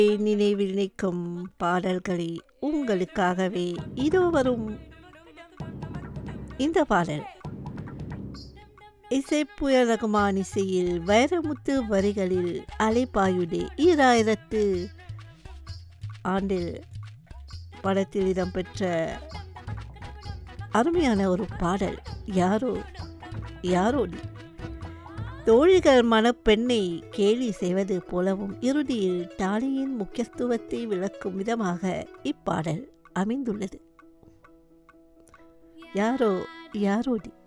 நினைவில் நிற்கும் பாடல்களை உங்களுக்காகவே இதோ வரும் இந்த பாடல் இசைப்புயல் ரகுமான் இசையில் வைரமுத்து வரிகளில் அலைப்பாயுடே ஈராயிரத்து ஆண்டில் படத்தில் இடம்பெற்ற அருமையான ஒரு பாடல் யாரோ யாரோ நீ தோழிகள் மணப்பெண்ணை கேலி செய்வது போலவும் இறுதியில் தாலியின் முக்கியத்துவத்தை விளக்கும் விதமாக இப்பாடல் அமைந்துள்ளது யாரோ யாரோடி